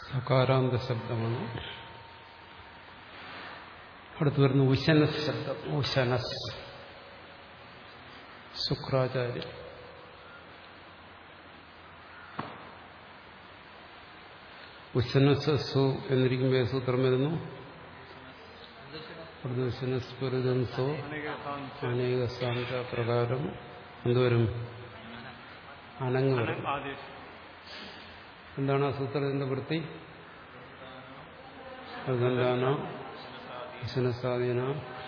സകാരാന്ത ശബ്ദമാണ് അടുത്ത് വരുന്ന ഉശനസ് ശബ്ദം ഉശനസ് ശുക്രാചാര്യ ഉശനസ് സു എന്നിരിക്കുമ്പോൾ സൂത്രം വരുന്നു ഉശനസ്പുരജൻസോ അനേക സാന്ത പ്രകാരം എന്തുവരും അനങ്ങ് വരും എന്താണ് ആ സൂത്രത്തിന്റെ വൃത്തി അതെന്താണ് വിശനസാധീന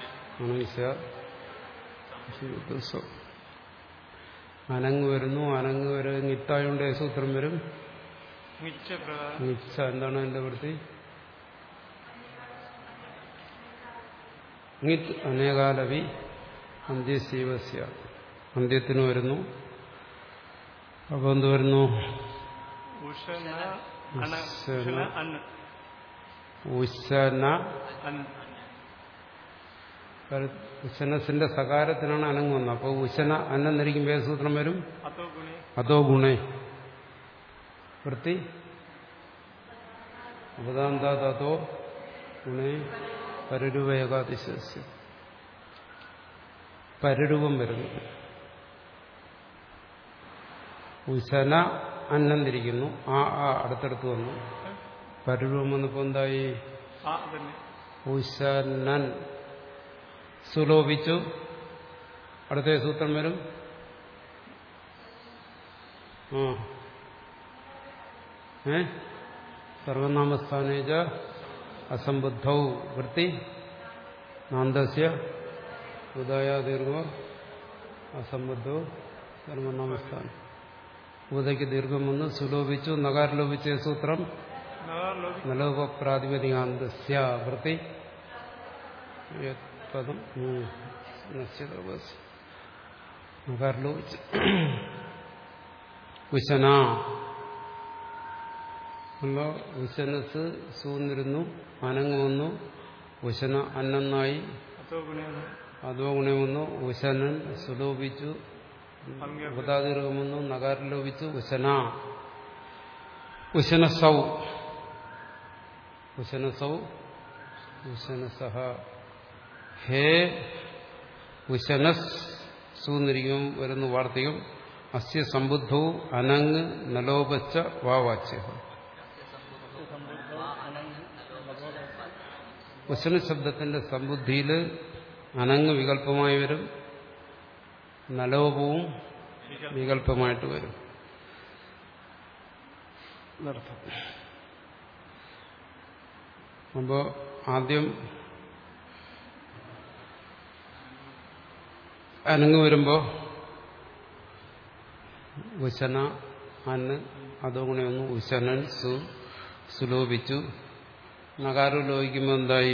അനങ്ങ് വരുന്നു അനങ്ങ് വരും നിത്തായോണ്ട് സൂത്രം വരും നിച്ച എന്താണ് അതിന്റെ വൃത്തി നിത് അനേകാലവി അന്ത്യശീവസ്യ അന്ത്യത്തിന് വരുന്നു അപ്പൊ എന്ത് വരുന്നു ഉശന ഉശനസിന്റെ സകാരത്തിനാണ് അനങ്ങ് വന്നത് അപ്പോൾ ഉശന അന്നെന്നിരിക്കുമ്പോൾ ഏത് സൂത്രം വരും അതോ ഗുണേ വൃത്തി ഉപതാന്തോ ഗുണേ പരരൂപേകാതിശസ്യം പരരൂപം വരുന്നു ഉശന അന്നന്തിരിക്കുന്നു ആ ആ അടുത്തടുത്ത് വന്നു പരരൂപം വന്നപ്പോ എന്തായി ഉശനൻ സുലോഭിച്ചു അടുത്ത സൂത്രം വരും ആ ഏ സർവനാമസ്ഥാനേജ അസംബുദ്ധൗ വൃത്തി നാന്തസ്യ ഉദയ ദീർഘ അസംബുദ്ധോ സർവനാമസ്ഥാനം ഉദയ്ക്ക് ദീർഘം വന്ന് സുലോഭിച്ചു നകാരലോപിച്ച സൂത്രം നലോപപ്രാതിപതികാന്തസ്യ വൃത്തി പദം നകാരലോപിച്ച് ഉശന അല്ലോ ഉശനസ് സൂന്നിരുന്നു അനങ്ങ് വന്നു ഉശന അന്നെന്നായി അതോ ഗുണം വന്നു ഉശനൻ സുലോഭിച്ചു ഉപതാദീർഘം വന്നു നഗാരം ലോപിച്ചു ഉശന ഉശനസൗ ഉശനസൗ ഉശനസഹ ഹേ ഉശനസ് സൂന്നിരിക്കും വരുന്ന വാർത്തകം അസ്യ സമ്പുദ്ധവും അനങ് നലോപച്ച വാവാച്യ ഉശന ശബ്ദത്തിന്റെ സമ്പുദ്ധിയിൽ അനങ്ങ് വികല്പമായി വരും നലോപവും വികല്പമായിട്ട് വരും അപ്പോ ആദ്യം അനങ്ങ് വരുമ്പോ ഉശന അന്ന് അതോ ഗുണയൊന്നു ഉശനൻ സു സുലോഭിച്ചു നകാരം ലോപിക്കുമ്പോൾ എന്തായി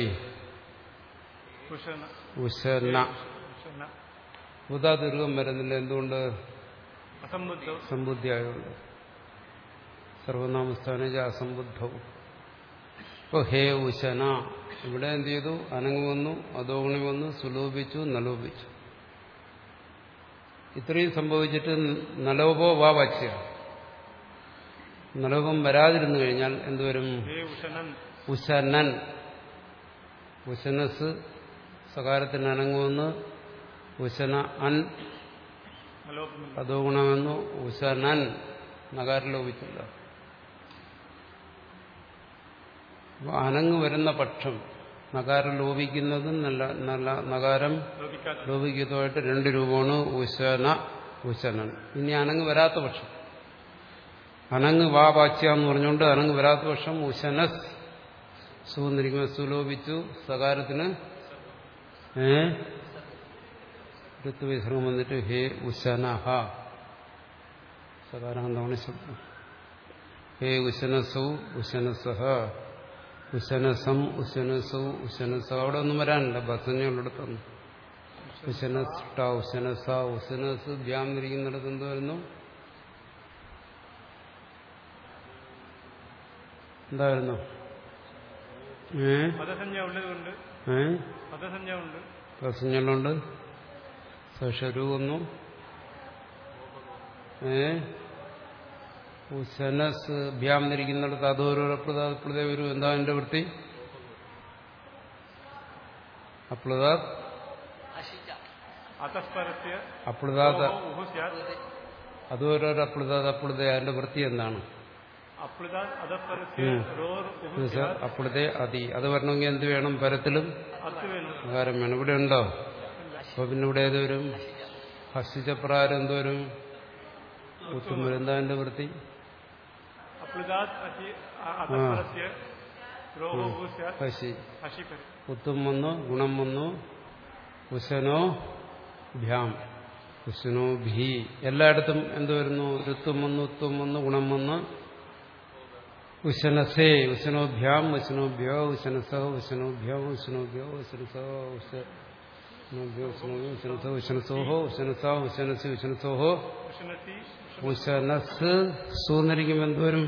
ഉശന ഉദാ ദീർഘം വരുന്നില്ല എന്തുകൊണ്ട് സമ്പുദ്ധി ആയതുകൊണ്ട് സർവനാമസ്ഥാന അസംബുദ്ധവും ഇപ്പൊ ഹേ ഉശന ഇവിടെ എന്ത് ചെയ്തു അനങ്ങ് വന്നു അതോഗുണി വന്നു സുലോഭിച്ചു നലോപിച്ചു ഇത്രയും സംഭവിച്ചിട്ട് നലോപോ വാ വാച്യ നലോപം വരാതിരുന്നു കഴിഞ്ഞാൽ എന്തുവരും ഉശനൻ ഉശനസ് സകാരത്തിന് അനങ്ങുമെന്ന് ഉശന അൻ അതോ ഗുണമെന്നു ഉശനൻ നഗാരം ലോപിച്ചില്ല അപ്പൊ അനങ്ങ് വരുന്ന പക്ഷം നഗാരം ലോപിക്കുന്നതും നല്ല നല്ല നഗാരം ലോപിക്കുന്നതുമായിട്ട് രണ്ട് രൂപമാണ് ഉശന ഉശനൻ ഇനി അനങ്ങ് വരാത്ത പക്ഷം അനങ്ങ് വാ വാച്യ എന്ന് പറഞ്ഞുകൊണ്ട് അനങ്ങ് വരാത്ത പക്ഷം ഉശനസ് സുവന്നിരിക്കുമ്പോൾ സുലോപിച്ചു സകാരത്തിന് ഏ ഋത്തുവിശ്രമം വന്നിട്ട് ഹേ ഉശനഹ സകാരാന്തമാണ് ശബ്ദം ഹേ ഉശനസൗ ഉശനസഹ ഉശനസം ഉശനസൗ ഉശനസ അവിടെ ഒന്നും വരാനില്ല ബസഞ്ഞുള്ളിടത്തൊന്നും ഉശനസ്റ്റ ഉശനസ ഉശനസ് ബ്യാം ഇരിക്കുന്നിടത്ത് എന്ത് വരുന്നു എന്തായിരുന്നു പ്രസഞ്ജലുണ്ട് സഷരു വന്നു ഏ ഉശനസ് ഭ്യാം നിരിക്കുന്നിടത്ത് അതോരോ അപ്ലുതാത്പ്ലുതേ വരും എന്താ എന്റെ വൃത്തി അപ്ലുതാത് അശിച്ച അതസ്പരസ്യ അപ്ലുതാത് ഉഹു സ്യാത് അതോരോ അപ്ലുതാത് അപ്ലുതേ അതിന്റെ വൃത്തി എന്താണ് അപ്ലുതാ അതസ്പരസ്യ ഉം. റോർ ഉഹു എന്ന് വെച്ചാൽ സ്യാത് അപ്ലുതേ അതി അത് വരണമെങ്കിൽ എന്ത് വേണം പരത്തിലും അത്ത് വേണം ആകാരം വേണം ഇവിടെ ഉണ്ടോ അപ്പൊ പിന്നെ ഇവിടെ ഏത് വരും ഹസിച്ചപ്രകാരം എന്ത് വരും ഉത്തും വരും എന്താ അതിന്റെ വൃത്തി അപ്ലുതാത് അശി അതസ്പരസ്യ റോഹോ ഉഹു സ്യാത് ഹസി അശിപരി ഉത്തും വന്നു ഗുണം വന്നു ഉശനോ ഭ്യാം ഉശനോ ഭീ എല്ലായിടത്തും എന്ത് വരുന്നു ഋത്വം വന്നു ഉത്വം വന്നു ഗുണം വന്ന് ഉശനസേ ഉശനോ ഭ്യാം ഉശനോ ഭ്യോ ഉശനസ ഉശനോ ഭ്യോ ഉശനോ ഭ്യോ ഉശനസ ഉശനോഭ്യോ ഉശനോ ഉശനസോ ഉശനസോഹോ ഉശനസ ഉശനസി ഉശനസോഹോ ഉഷനത്തി ഉശനസ് സൂന്നിരിക്കുമ്പോൾ എന്തുവരും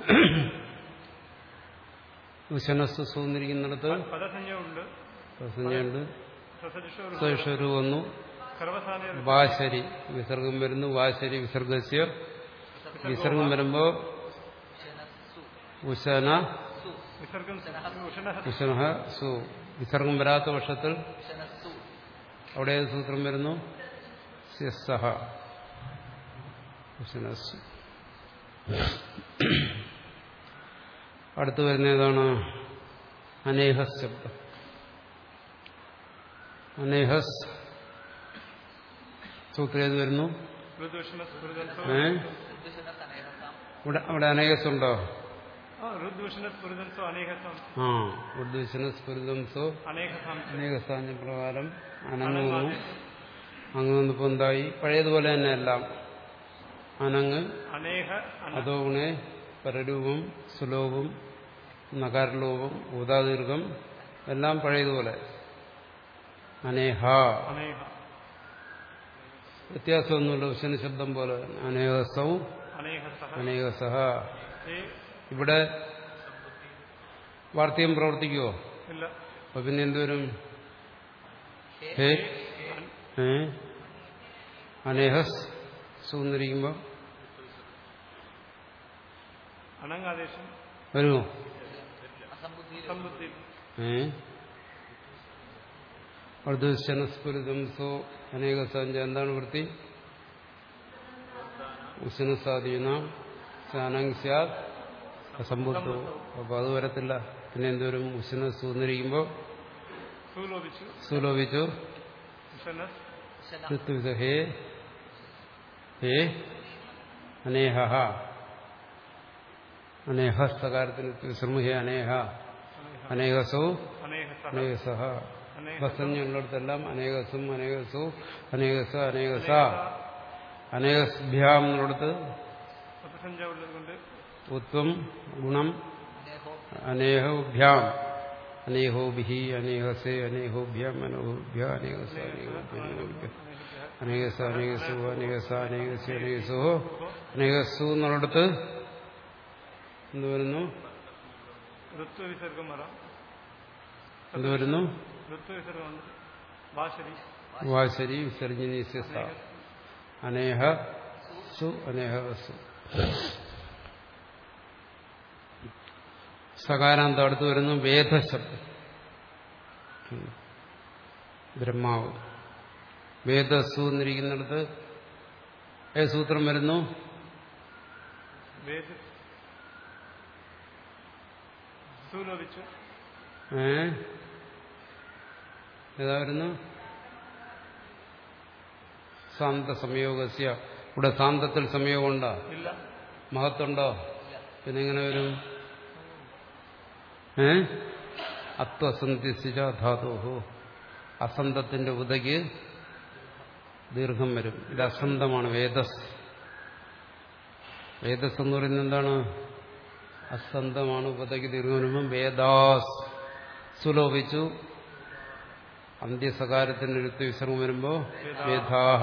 ഉശനസ് സൂന്നിരിക്കുന്നിടത്ത് പദസഞ്ജ ഉണ്ട് സംജ്ഞയുണ്ട് സസജുഷോ സ്വഷരു വന്നു സർവസാന വാശരി വിസർഗം വരുന്നു വാശരി വിസർഗസ്യ വിസർഗം വരുമ്പോ ശനസ്സു ഉശന സു വിസർഗം ഉഷണ ഉശനഹ സു വിസർഗം വരാത്ത പക്ഷത്തിൽ ശനസ്സു അവിടെ ഏത് സൂത്രം വരുന്നു സ്യസ്സഹ ഉശനസ്സു അടുത്ത് വരുന്ന ഏതാണ് അനേഹസ് ശബ്ദം അനേഹസ് സൂത്രം ഏത് വരുന്നു ഋതുഷണ സ്ഫുരിതൻസോ ഏ ഋതുശനസ് അനേഹസാം ഇവിടെ അവിടെ അനേകസ് ഉണ്ടോ ഋതുഷണ സ്ഫുരിതൻസോ അനേകസം ആ ഉദ്ദേശന സ്ഫുരിതംസോ അനേകസം അനേകസ്ഥാന പ്രകാരം അനങ്ങ് വന്നു അങ്ങ് വന്നപ്പോ എന്തായി പഴയതുപോലെ തന്നെ എല്ലാം അനങ്ങ് അനേക അന അതോ ഗുണേ പരരൂപം സുലോഭം നകാരലോപം ഊതാദീർഘം എല്ലാം പഴയതുപോലെ അനേഹ അനേക വ്യത്യാസമൊന്നുമില്ല ഉശന ശബ്ദം പോലെ അനേകസവും അനേകസഹ അനേകസഹ ഏ ഇവിടെ വാർത്തകം പ്രവർത്തിക്കുവോ ഇല്ല അപ്പൊ പിന്നെ എന്തുവരും ഹേ ഏ അനേഹസ് സൂന്നിരിക്കുമ്പോ അനങ്ങാദേശം വരുമോ അസംബുദ്ധിയിൽ സമ്പുദ്ധി ഏ അർദ്ധശനസ്ഫുരിതം സോ അനേക സഞ്ച എന്താണ് വൃത്തി ഉശനസാധീന ശാനങ് സ്യാത് അസംബുദ്ധോ അപ്പൊ അത് വരത്തില്ല പിന്നെ എന്തോരും ഉശന സൂന്നിരിക്കുമ്പോ സുലോപിച്ചു സുലോഭിച്ചു ഉഷനസ് ശന ഋത്വിധ ഹേ ഹേ അനേഹ അനേഹസ്തകാരത്തിന് ശ്രമ ഹേ അനേഹ അനേകസോ അനേകസഹ അനേകസഹ അനേക ബസഞ്ഞുള്ളിടത്തെല്ലാം അനേകസും അനേകസു അനേകസ അനേകസ അനേകസ്ഭ്യാം എന്നുള്ളത് പദസഞ്ജ ഉള്ളത് കൊണ്ട് ഉത്വം ഗുണം അനേഹോ അനേഹഭ്യാം അനേഹോഭി അനേഹസേ അനേഹോഭ്യാം അനേഹോഭ്യ അനേകസ അനേഹോഭ്യ അനേഹോഭ്യ അനേകസ അനേകസു അനേകസ അനേകസി അനേകസോ അനേകസു എന്നുള്ളിടത്ത് എന്ത് വരുന്നു ഋത്വ വിസർഗം വരാം എന്ത് വരുന്നു ഋത്വ വിസർഗം ഉണ്ട് ഭാഷരി വാശരി വിസർജനീ സ്യസ്ത അനേഹ സു അനേഹസു സകാരാന്തം അടുത്ത് വരുന്നു വേദശബ്ദം ഉം. ബ്രഹ്മാവ് വേദസു എന്നിരിക്കുന്നിടത്ത് ഏ സൂത്രം വരുന്നു വേദ സുലോപിച്ചു ഏ ഏതാ വരുന്നു സാന്ത സംയോഗസ്യ ഇവിടെ സാന്തത്തിൽ സംയോഗമുണ്ടോ ഇല്ല മഹത്തുണ്ടോ പിന്നെ എങ്ങനെ വരും ഏ അത്വസന്ധിച്ച ധാതോഹോ അസന്തത്തിന്റെ ഉദയ്ക്ക് ദീർഘം വരും ഇത് അസന്തമാണ് വേദസ് വേദസ് എന്ന് പറയുന്നത് എന്താണ് അസന്തമാണ് ഉപതയ്ക്ക് ദീർഘം വരുമ്പം വേദാസ് സുലോഭിച്ചു അന്ത്യസകാരത്തിന്റെ എഴുത്ത് വിശ്രമം വരുമ്പോ വേദാഹ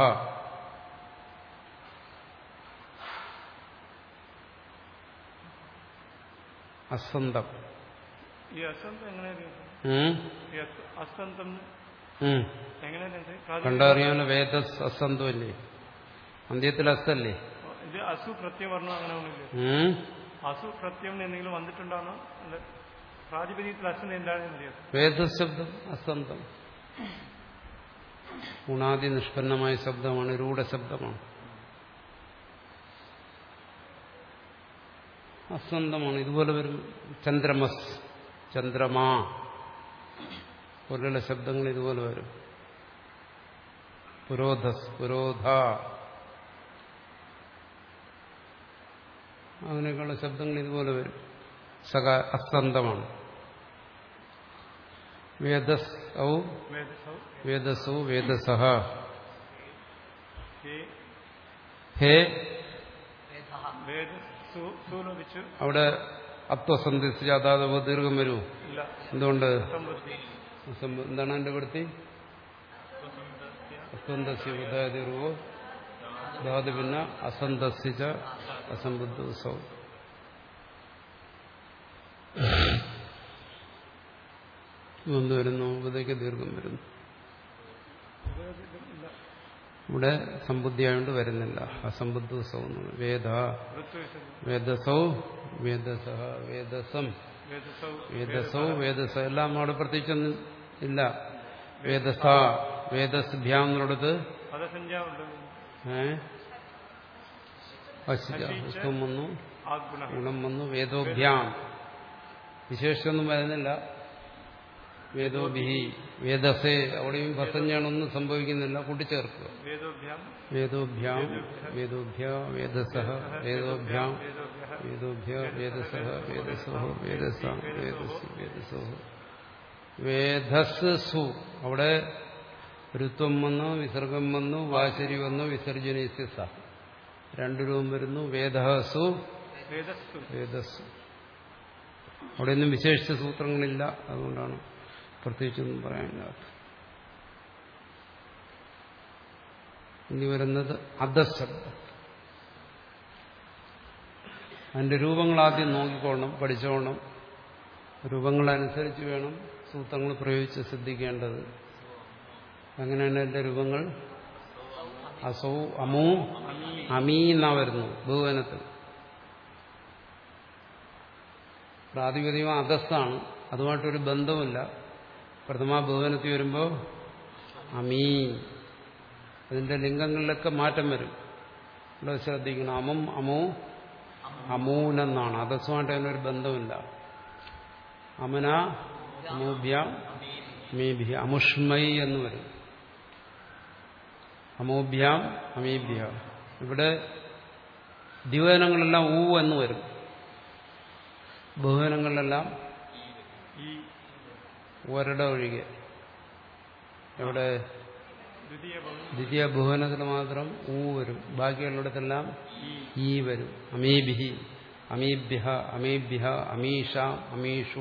അസന്തം ഈ അസന്തം എങ്ങനെ ഉം? ഈ അസ- അസന്തം ഉം. എങ്ങനെ കണ്ടറിയാമല്ലോ വേദസ് അസന്തമല്ലേ അന്ത്യത്തിൽ അസ്തല്ലേ ഇത് അസു പ്രത്യവർണ്ണം അങ്ങനെ ഒന്നുമില്ല ഉം? അസു പ്രത്യം എന്തെങ്കിലും വന്നിട്ടുണ്ടാണോ അല്ല പ്രാതിപതികത്തിൽ അസൻ എന്താണെന്ന് അറിയാം വേദശബ്ദം അസന്തം ഗുണാദി നിഷ്പന്നമായ ശബ്ദമാണ് രൂഢശബ്ദമാണ് അസന്തമാണ് ഇതുപോലെ വരും ചന്ദ്രമസ് ചന്ദ്രമാ പോലുള്ള ശബ്ദങ്ങൾ ഇതുപോലെ വരും പുരോധസ് പുരോധ അങ്ങനെയൊക്കെയുള്ള ശബ്ദങ്ങൾ ഇതുപോലെ വരും സക അസന്തമാണ് വേദസ് ഔ വേദസൗ വേദസോ വേദസഹ ഹേ ഹേ വേദഃ വേദ സു സൂലോപിച്ചു അവിടെ അത്വസന്ധിച്ച് അതാത് ദീർഘം വരൂ ഇല്ല എന്തുകൊണ്ട് സമൃദ്ധി സം- എന്താണ് എന്റെ വൃത്തി അസന്തസ്യ ബുദ്ധാതിർവോ ധാതു പിന്നെ അസന്തസ്യ അസംബുദ്ധ എന്ത് വരുന്നു ഉപതയ്ക്ക് ദീർഘം വരുന്നു ഇല്ല ഇവിടെ സമ്പുദ്ധിയായോണ്ട് വരുന്നില്ല അസംബുദ്ധ വേദ ഋത്തു വിസർജനം വേദസൗ വേദസഹ വേദസം വേദസൗ വേദസോ വേദസ എല്ലാം അവിടെ പ്രത്യേകിച്ചൊന്നും ഇല്ല വേദസ വേദസ്ഭ്യാം എന്നുള്ളത് പദസഞ്ജ ഉണ്ട് ഏ അശിത്വം വന്നു ആഗുണ ഗുണം വന്നു വേദോഭ്യാം വിശേഷമൊന്നും വരുന്നില്ല വേദോഭിഹി വേദസേ അവിടെയും ഭസഞ്ഞാണൊന്നും സംഭവിക്കുന്നില്ല കൂട്ടിച്ചേർക്കുക വേദോഭ്യാം വേദോഭ്യാം വേദോഭ്യ വേദസഹ വേദോഭ്യാം വേദോഭ്യ വേദോഭ്യ വേദസഹ വേദസോ വേദസ വേദസ് വേദസോ വേദസ് സു അവിടെ ഋത്വം വന്നു വിസർഗം വന്നു വാശരി വന്നു വിസർജനീസ്യ സ രണ്ടു രൂപം വരുന്നു വേദസു വേദസ്തു വേദസ് അവിടെയൊന്നും വിശേഷിച്ച സൂത്രങ്ങളില്ല അതുകൊണ്ടാണ് പ്രത്യേകിച്ചൊന്നും പറയാനില്ലാത്ത ഇനി വരുന്നത് അധശബ്ദം അതിന്റെ രൂപങ്ങൾ ആദ്യം നോക്കിക്കോണം പഠിച്ചോണം രൂപങ്ങളനുസരിച്ച് വേണം സൂത്രങ്ങൾ പ്രയോഗിച്ച് ശ്രദ്ധിക്കേണ്ടത് അങ്ങനെയാണ് എന്റെ രൂപങ്ങൾ അസൗ അമൂ അമീ എന്നാ വരുന്നു ബഹുവനത്തിൽ പ്രാതിപതികം അധസ്സാണ് അതുമായിട്ടൊരു ബന്ധമില്ല പ്രഥമ ബഹുവനത്തിൽ വരുമ്പോൾ അമീ അതിന്റെ ലിംഗങ്ങളിലൊക്കെ മാറ്റം വരും ഇവിടെ ശ്രദ്ധിക്കണം അമും അമോ അമൂനെന്നാണ് അധസ്സുമായിട്ട് അതിനൊരു ബന്ധമില്ല അമന അമൂഭ്യാം അമീഭ്യ അമുഷ്മൈ എന്ന് വരും അമൂഭ്യാം അമീഭ്യ ഇവിടെ ദ്വിവചനങ്ങളെല്ലാം ഊ എന്ന് വരും ബഹുവനങ്ങളിലെല്ലാം ഈ ഒരിട ഒഴികെ എവിടെ ദ്വിതീയ ഭവനം ദ്വിതീയ ബഹുവനത്തിൽ മാത്രം ഊ വരും ബാക്കിയുള്ളിടത്തെല്ലാം ഈ ഈ വരും അമീഭിഹി അമീഭ്യ അമീഭ്യ അമീഷ അമീഷു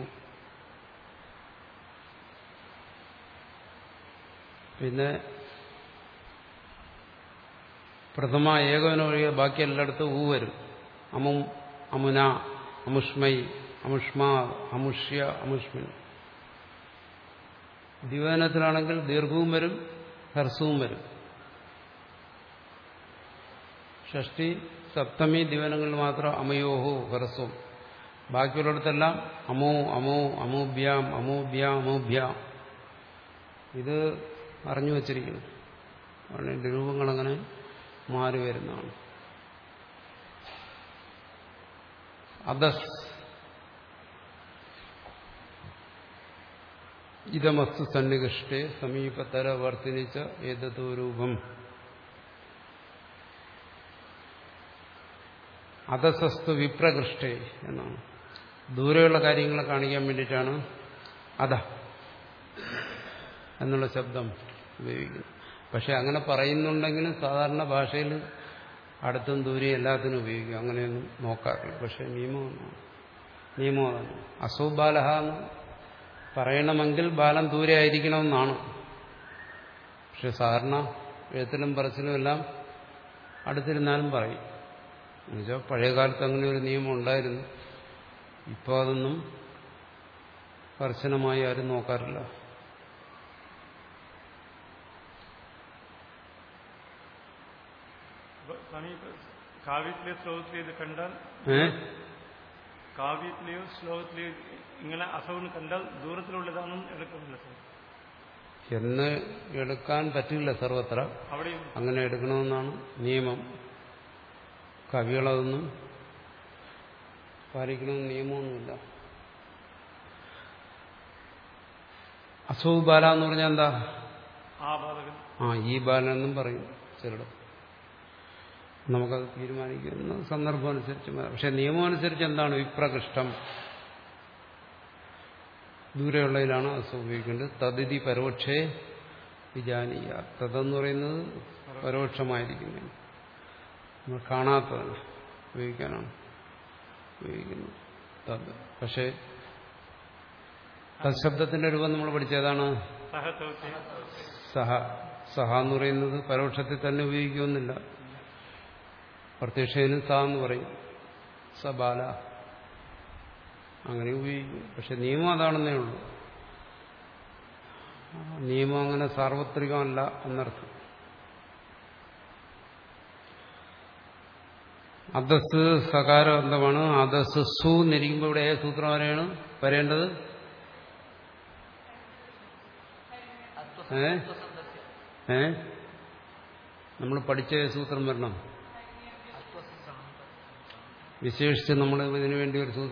പിന്നെ പ്രഥമ ഏകവന ഒഴികെ ബാക്കി എല്ലായിടത്തും ഊ വരും അമും അമുന അമുഷ്മൈ അമുഷ്മാ അമുഷ്യ അമുഷ്മിൻ ദിവനത്തിലാണെങ്കിൽ ദീർഘവും വരും ഹർസവും വരും ഷഷ്ടി സപ്തമി ദിവനങ്ങളിൽ മാത്രം അമയോഹോ ഹർസവും ബാക്കിയുള്ളിടത്തെല്ലാം അമോ അമോ അമൂഭ്യാം അമൂഭ്യാം അമൂഭ്യാം ഇത് അറിഞ്ഞു വച്ചിരിക്കുന്നു കാരണം ഇതിന്റെ രൂപങ്ങളങ്ങനെ മാറി വരുന്നതാണ് അദസ് ഇതമസ്തു സന്നികൃഷ്ടേ സമീപതര വർത്തിനിച്ച ഏതോ രൂപം അധസസ്തു വിപ്രകൃഷ്ടേ എന്നാണ് ദൂരെയുള്ള കാര്യങ്ങളെ കാണിക്കാൻ വേണ്ടിയിട്ടാണ് അധ എന്നുള്ള ശബ്ദം ഉപയോഗിക്കുന്നത് പക്ഷെ അങ്ങനെ പറയുന്നുണ്ടെങ്കിലും സാധാരണ ഭാഷയിൽ അടുത്തും ദൂരെ എല്ലാത്തിനും ഉപയോഗിക്കും അങ്ങനെയൊന്നും നോക്കാറില്ല പക്ഷെ നിയമം നിയമം അതാണ് അസൗബാലഹ എന്ന് പറയണമെങ്കിൽ ബാലം ദൂരെ ആയിരിക്കണമെന്നാണ് പക്ഷെ സാധാരണ എഴുത്തിലും പറച്ചിലും എല്ലാം അടുത്തിരുന്നാലും പറയും എന്നുവെച്ചാൽ പഴയ കാലത്ത് അങ്ങനെ ഒരു നിയമം ഉണ്ടായിരുന്നു ഇപ്പോൾ അതൊന്നും കർശനമായി ആരും നോക്കാറില്ല സമീപ കാവ്യത്തിലെയോ ശ്ലോകത്തിലെയോ ഇത് കണ്ടാൽ ഏ കാവ്യത്തിലെയോ ശ്ലോകത്തിലെയോ ഇങ്ങനെ അസൗന്ന് കണ്ടാൽ ദൂരത്തിലുള്ളതാണെന്ന് എടുക്കുന്നില്ല സാർ എന്ന് എടുക്കാൻ പറ്റില്ല സർവത്ര അവിടെയും അങ്ങനെ എടുക്കണമെന്നാണ് നിയമം കവികളതൊന്നും പാലിക്കണമെന്ന് നിയമമൊന്നുമില്ല അസൗ ബാല എന്ന് പറഞ്ഞാൽ എന്താ ആ ബാധകൻ ആ ഈ ബാലൻ എന്നും പറയും ചിലടം നമുക്കത് തീരുമാനിക്കുന്ന സന്ദർഭം അനുസരിച്ച് മാറും. പക്ഷെ നിയമം അനുസരിച്ച് എന്താണ് വിപ്രകൃഷ്ടം ദൂരെയുള്ളതിലാണ് അസു ഉപയോഗിക്കേണ്ടത് തദിതി പരോക്ഷേ വിജാനീയ തതെന്ന് പറയുന്നത് പരോക്ഷമായിരിക്കുന്നു നമ്മൾ കാണാത്തതാണ് ഉപയോഗിക്കാനാണ് ഉപയോഗിക്കുന്നത് തത് പക്ഷേ തത്ശബ്ദത്തിന്റെ രൂപം നമ്മൾ പഠിച്ചതാണ് സഹതൗത്തെ സഹ സഹ എന്ന് പറയുന്നത് പരോക്ഷത്തിൽ തന്നെ ഉപയോഗിക്കുമെന്നില്ല പ്രത്യക്ഷനും സഹ എന്ന് പറയും സബാല അങ്ങനെ ഉപയോഗിക്കും പക്ഷെ നിയമം അതാണെന്നേ ഉള്ളൂ ആ, നിയമം അങ്ങനെ സാർവത്രികമല്ല എന്നർത്ഥം അദസ് സകാരം എന്താണ് അദസ് സു എന്നിരിക്കുമ്പോൾ ഇവിടെ ഏത് സൂത്രം വരെയാണ് വരേണ്ടത് ഏ ഏ നമ്മൾ പഠിച്ച ഏത് സൂത്രം വരണം വിശേഷിച്ച് നമ്മൾ ഇതിനു വേണ്ടി ഒരു സൂത്രം